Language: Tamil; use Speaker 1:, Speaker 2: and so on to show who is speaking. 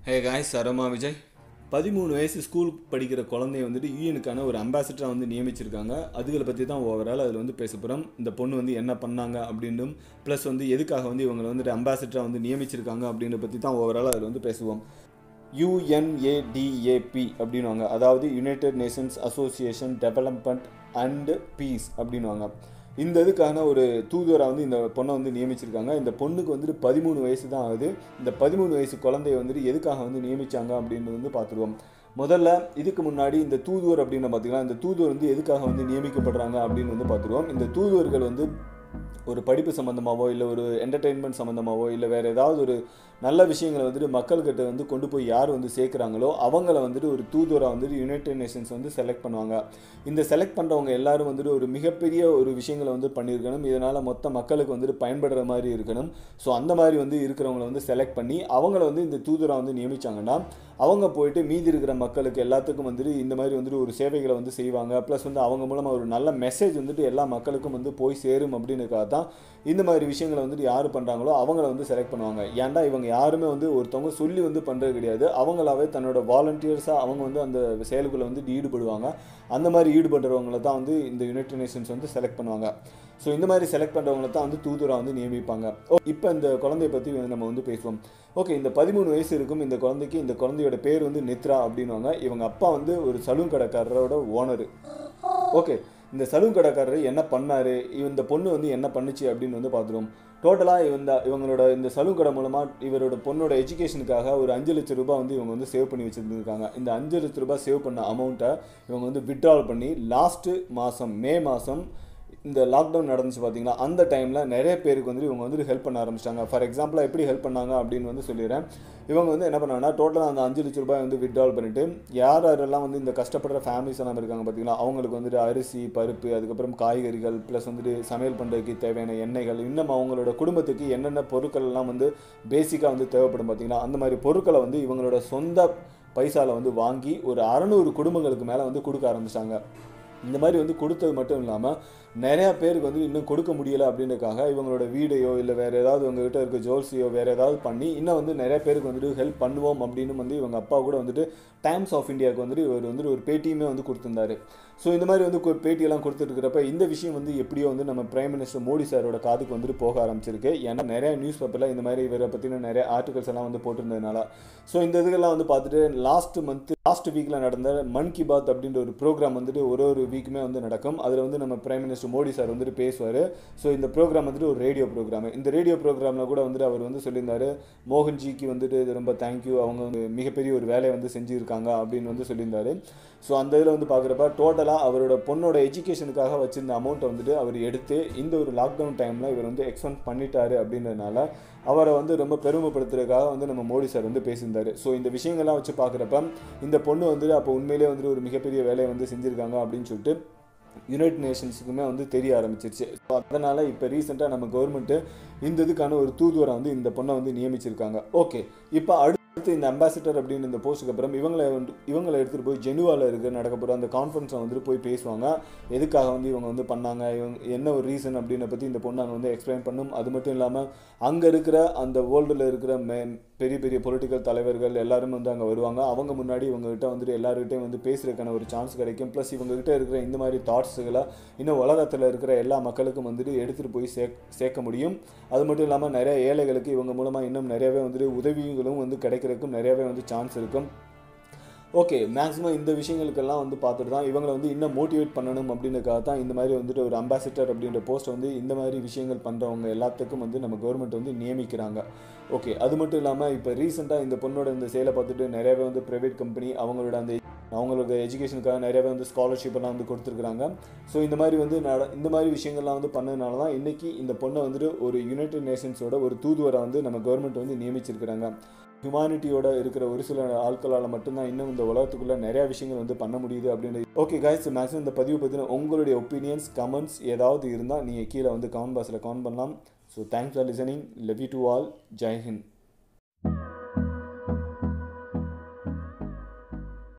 Speaker 1: ஹே காய்ஸ் சரமா விஜய் பதிமூணு வயசு ஸ்கூல் படிக்கிற குழந்தைய வந்துட்டு யூஎனுக்கான ஒரு அம்பாசிடராக வந்து நியமிச்சிருக்காங்க அதுகளை பற்றி தான் ஓவரால் அதில் வந்து பேச போகிறோம் இந்த பொண்ணு வந்து என்ன பண்ணாங்க அப்படின்னும் ப்ளஸ் வந்து எதுக்காக வந்து இவங்களை வந்துட்டு அம்பாசிடராக வந்து நியமிச்சிருக்காங்க அப்படின்ற பற்றி தான் ஓவரால் அதில் வந்து பேசுவோம் யுஎன்ஏடிஏபி அப்படின்வாங்க அதாவது United Nations association development and peace அப்படின்வாங்க இந்த இதுக்கான ஒரு தூதுவராக வந்து இந்த பொண்ணை வந்து நியமிச்சிருக்காங்க இந்த பொண்ணுக்கு வந்துட்டு பதிமூணு வயசு தான் ஆகுது இந்த பதிமூணு வயசு குழந்தைய வந்துட்டு எதுக்காக வந்து நியமிச்சாங்க அப்படின்னு வந்து பார்த்துருவோம் முதல்ல இதுக்கு முன்னாடி இந்த தூதுவர் அப்படின்னு பார்த்தீங்கன்னா இந்த தூதுவர் வந்து எதுக்காக வந்து நியமிக்கப்படுறாங்க அப்படின்னு வந்து பார்த்துருவோம் இந்த தூதுவர்கள் வந்து ஒரு படிப்பு சம்மந்தமாவோ இல்லை ஒரு என்டர்டெயின்மெண்ட் சம்மந்தமாவோ இல்லை வேறு ஏதாவது ஒரு நல்ல விஷயங்களை வந்துட்டு மக்கள்கிட்ட வந்து கொண்டு போய் யார் வந்து சேர்க்குறாங்களோ அவங்கள வந்துட்டு ஒரு தூதுவராக வந்துட்டு யுனைடெட் நேஷன்ஸ் வந்து செலக்ட் பண்ணுவாங்க இந்த செலக்ட் பண்ணுறவங்க எல்லாரும் வந்துட்டு ஒரு மிகப்பெரிய ஒரு விஷயங்களை வந்து பண்ணியிருக்கணும் இதனால் மொத்த மக்களுக்கு வந்துட்டு பயன்படுற மாதிரி இருக்கணும் ஸோ அந்த மாதிரி வந்து இருக்கிறவங்கள வந்து செலக்ட் பண்ணி அவங்கள வந்து இந்த தூதுவராக வந்து நியமிச்சாங்கன்னா அவங்க போயிட்டு மீதி இருக்கிற மக்களுக்கு எல்லாத்துக்கும் வந்துட்டு இந்த மாதிரி வந்துட்டு ஒரு சேவைகளை வந்து செய்வாங்க ப்ளஸ் வந்து அவங்க மூலமாக ஒரு நல்ல மெசேஜ் வந்துட்டு எல்லா மக்களுக்கும் வந்து போய் சேரும் அப்படின்னுக்காக தான் இந்த மாதிரி விஷயங்களை வந்துட்டு யார் பண்ணுறாங்களோ அவங்கள வந்து செலக்ட் பண்ணுவாங்க ஏன்டா இவங்க யாருமே வந்து ஒருத்தவங்க சொல்லி வந்து பண்ணுறது கிடையாது அவங்களாவே தன்னோட வாலண்டியர்ஸாக அவங்க வந்து அந்த செயலுக்குள்ளே வந்து ஈடுபடுவாங்க அந்த மாதிரி ஈடுபடுறவங்கள தான் வந்து இந்த யுனைடெட் நேஷன்ஸ் வந்து செலக்ட் பண்ணுவாங்க ஸோ இந்த மாதிரி செலக்ட் பண்ணுறவங்கள தான் வந்து தூதுவராக வந்து நியமிப்பாங்க ஓ இப்போ இந்த குழந்தைய பற்றி நம்ம வந்து பேசுவோம் ஓகே இந்த பதிமூணு வயசு இருக்கும் இந்த குழந்தைக்கு இந்த குழந்தையோட பேர் வந்து நித்ரா அப்படின்வாங்க இவங்க அப்பா வந்து ஒரு சலூன் கடைக்காரரோட ஓனரு ஓகே இந்த சலூன் கடைக்காரர் என்ன பண்ணார் இந்த பொண்ணு வந்து என்ன பண்ணுச்சு அப்படின்னு வந்து பார்த்துருவோம் டோட்டலாக இந்த இவங்களோட இந்த சலூன் கடை மூலமாக இவரோட பொண்ணோட எஜுகேஷனுக்காக ஒரு அஞ்சு லட்ச ரூபாய் வந்து இவங்க வந்து சேவ் பண்ணி வச்சுருந்துருக்காங்க இந்த அஞ்சு லட்ச ரூபாய் சேவ் பண்ண அமௌண்ட்டை இவங்க வந்து விட்ரால் பண்ணி லாஸ்ட்டு மாதம் மே மாதம் இந்த லாக்டவுன் நடந்துச்சு பார்த்தீங்களா அந்த டைமில் நிறைய பேருக்கு வந்து இவங்க வந்து ஹெல்ப் பண்ண ஆரம்பிச்சிட்டாங்க ஃபார் எக்ஸாம்பிளாக எப்படி ஹெல்ப் பண்ணாங்க அப்படின்னு வந்து சொல்லிடுறேன் இவங்க வந்து என்ன பண்ணாங்கன்னா டோட்டலாக அந்த அஞ்சு லட்ச ரூபாய் வந்து விட்ரால் பண்ணிவிட்டு யார் யாரெல்லாம் வந்து இந்த கஷ்டப்படுற ஃபேமிலிஸ் எல்லாம் இருக்காங்க பார்த்தீங்களா அவங்களுக்கு வந்துட்டு அரிசி பருப்பு அதுக்கப்புறம் காய்கறிகள் ப்ளஸ் வந்துட்டு சமையல் பண்ணுறதுக்கு தேவையான எண்ணெய்கள் இன்னும் அவங்களோட குடும்பத்துக்கு என்னென்ன பொருட்கள் எல்லாம் வந்து பேசிக்காக வந்து தேவைப்படும் பார்த்தீங்களா அந்த மாதிரி பொருட்களை வந்து இவங்களோட சொந்த பைசாவில் வந்து வாங்கி ஒரு அறநூறு குடும்பங்களுக்கு மேலே வந்து கொடுக்க ஆரம்பிச்சிட்டாங்க இந்த மாதிரி வந்து கொடுத்தது மட்டும் இல்லாமல் நிறையா பேருக்கு வந்து இன்னும் கொடுக்க முடியலை அப்படின்றக்காக இவங்களோட வீடையோ இல்லை வேறு ஏதாவது உங்ககிட்ட இருக்க ஜோல்ஸையோ வேறு ஏதாவது பண்ணி இன்னும் வந்து நிறைய பேருக்கு வந்துட்டு ஹெல்ப் பண்ணுவோம் அப்படின்னு வந்து இவங்க அப்பா கூட வந்துட்டு டைம்ஸ் ஆஃப் இந்தியாவுக்கு வந்துட்டு இவர் வந்துட்டு ஒரு பேட்டியுமே வந்து கொடுத்துருந்தாரு ஸோ இந்த மாதிரி வந்து கு- பேட்டியெல்லாம் கொடுத்துருக்கிறப்ப இந்த விஷயம் வந்து எப்படியோ வந்து நம்ம பிரைம் மினிஸ்டர் மோடி சாரோட காதுக்கு வந்துட்டு போக ஆரம்பிச்சிருக்கு ஏன்னா நிறைய நியூஸ் பேப்பரில் இந்த மாதிரி இவரை பற்றின நிறைய ஆர்டிகல்ஸ் எல்லாம் வந்து போட்டிருந்ததுனால ஸோ இந்த இதுக்கெல்லாம் வந்து பார்த்துட்டு லாஸ்ட் மந்த் லாஸ்ட் வீக்கில் நடந்த மன் கி பாத் அப்படின்ற ஒரு ப்ரோக்ராம் வந்துட்டு ஒரு ஒரு வீக்குமே வந்து நடக்கும் அதில் வந்து நம்ம பிரைம் மினிஸ்டர் மோடி சார் வந்துட்டு பேசுவார் ஸோ இந்த ப்ரோக்ராம் வந்துட்டு ஒரு ரேடியோ ப்ரோக்ராம் இந்த ரேடியோ ப்ரோக்ராமில் கூட வந்துட்டு அவர் வந்து சொல்லியிருந்தாரு மோகன்ஜிக்கு வந்துட்டு இது ரொம்ப தேங்க்யூ அவங்க வந்து மிகப்பெரிய ஒரு வேலையை வந்து செஞ்சுருக்காங்க அப்படின்னு வந்து சொல்லியிருந்தாரு ஸோ அந்த இதில் வந்து பார்க்குறப்ப டோட்டலாக அவரோட பொண்ணோட எஜுகேஷனுக்காக வச்சிருந்த அமௌண்ட்டை வந்துட்டு அவர் எடுத்து இந்த ஒரு லாக்டவுன் டைமில் இவர் வந்து எக்ஸ்பெண்ட் பண்ணிட்டாரு அப்படின்றதுனால அவரை வந்து ரொம்ப பெருமைப்படுத்துறதுக்காக வந்து நம்ம மோடி சார் வந்து பேசியிருந்தாரு ஸோ இந்த விஷயங்கள்லாம் வச்சு பார்க்குறப்ப இந்த பொண்ணு வந்துட்டு அப்போ உண்மையிலே வந்துட்டு ஒரு மிகப்பெரிய வேலையை வந்து செஞ்சுருக்காங்க அப்படின்னு சொல்லிட்டு யுனைடெட் நேஷன்ஸுக்குமே வந்து தெரிய ஆரம்பிச்சிருச்சு ஸோ அதனால் இப்போ ரீசெண்டாக நம்ம கவர்மெண்ட்டு இந்த இதுக்கான ஒரு தூதுவரை வந்து இந்த பொண்ணை வந்து நியமிச்சிருக்காங்க ஓகே இப்போ அடுத்து இந்த அம்பாசிடர் அப்படின்னு இந்த போஸ்ட்டுக்கு அப்புறம் இவங்களை வந்து இவங்களை எடுத்துகிட்டு போய் ஜெனுவாவில் இருக்க நடக்க போகிற அந்த கான்ஃபரன்ஸில் வந்துட்டு போய் பேசுவாங்க எதுக்காக வந்து இவங்க வந்து பண்ணாங்க இவங்க என்ன ஒரு ரீசன் அப்படின்ன பற்றி இந்த பொண்ணு அங்கே வந்து எக்ஸ்பிளைன் பண்ணும் அது மட்டும் இல்லாமல் அங்கே இருக்கிற அந்த வேர்ல்டில் இருக்கிற மே பெரிய பெரிய பொலிட்டிக்கல் தலைவர்கள் எல்லாரும் வந்து அங்கே வருவாங்க அவங்க முன்னாடி இவங்ககிட்ட வந்துட்டு எல்லாருக்கிட்டையும் வந்து பேசுறதுக்கான ஒரு சான்ஸ் கிடைக்கும் ப்ளஸ் இவங்ககிட்ட இருக்கிற இந்த மாதிரி தாட்ஸுகளை இன்னும் உலகத்தில் இருக்கிற எல்லா மக்களுக்கும் வந்துட்டு எடுத்துகிட்டு போய் சேக் சேர்க்க முடியும் அது மட்டும் இல்லாமல் நிறைய ஏழைகளுக்கு இவங்க மூலமாக இன்னும் நிறையவே வந்துட்டு உதவிகளும் வந்து கிடைக்கிறதுக்கும் நிறையவே வந்து சான்ஸ் இருக்கும் ஓகே மேக்ஸிமம் இந்த விஷயங்களுக்கெல்லாம் வந்து பார்த்துட்டு தான் இவங்களை வந்து இன்னும் மோட்டிவேட் பண்ணணும் அப்படின்றக்காக தான் இந்த மாதிரி வந்துட்டு ஒரு அம்பாசிடர் அப்படின்ற போஸ்ட் வந்து இந்த மாதிரி விஷயங்கள் பண்ணுறவங்க எல்லாத்துக்கும் வந்து நம்ம கவர்மெண்ட் வந்து நியமிக்கிறாங்க ஓகே அது மட்டும் இல்லாமல் இப்போ ரீசெண்டாக இந்த பொண்ணோட இந்த செயலை பார்த்துட்டு நிறையவே வந்து ப்ரைவேட் கம்பெனி அவங்களோட அந்த அவங்களோட எஜுகேஷனுக்காக நிறையவே வந்து ஸ்காலர்ஷிப் எல்லாம் வந்து கொடுத்துருக்குறாங்க ஸோ இந்த மாதிரி வந்து நட இந்த மாதிரி விஷயங்கள்லாம் வந்து பண்ணதுனால தான் இன்றைக்கி இந்த பொண்ணை வந்துட்டு ஒரு யுனைடெட் நேஷன்ஸோட ஒரு தூதுவரை வந்து நம்ம கவர்மெண்ட் வந்து நியமிச்சிருக்கிறாங்க ஹியூமானிட்டியோட இருக்கிற ஒரு சில ஆட்களால் மட்டும்தான் இன்னும் இந்த உலகத்துக்குள்ள நிறைய விஷயங்கள் வந்து பண்ண முடியுது அப்படின்றது ஓகே காய்ஸ் மேக்ஸிமம் இந்த பதிவு பற்றின உங்களுடைய ஒப்பீனியன்ஸ் கமெண்ட்ஸ் ஏதாவது இருந்தால் நீங்கள் கீழே வந்து கமெண்ட் பாக்ஸில் கமெண்ட் பண்ணலாம் so thanks for listening love you to all Jai Hind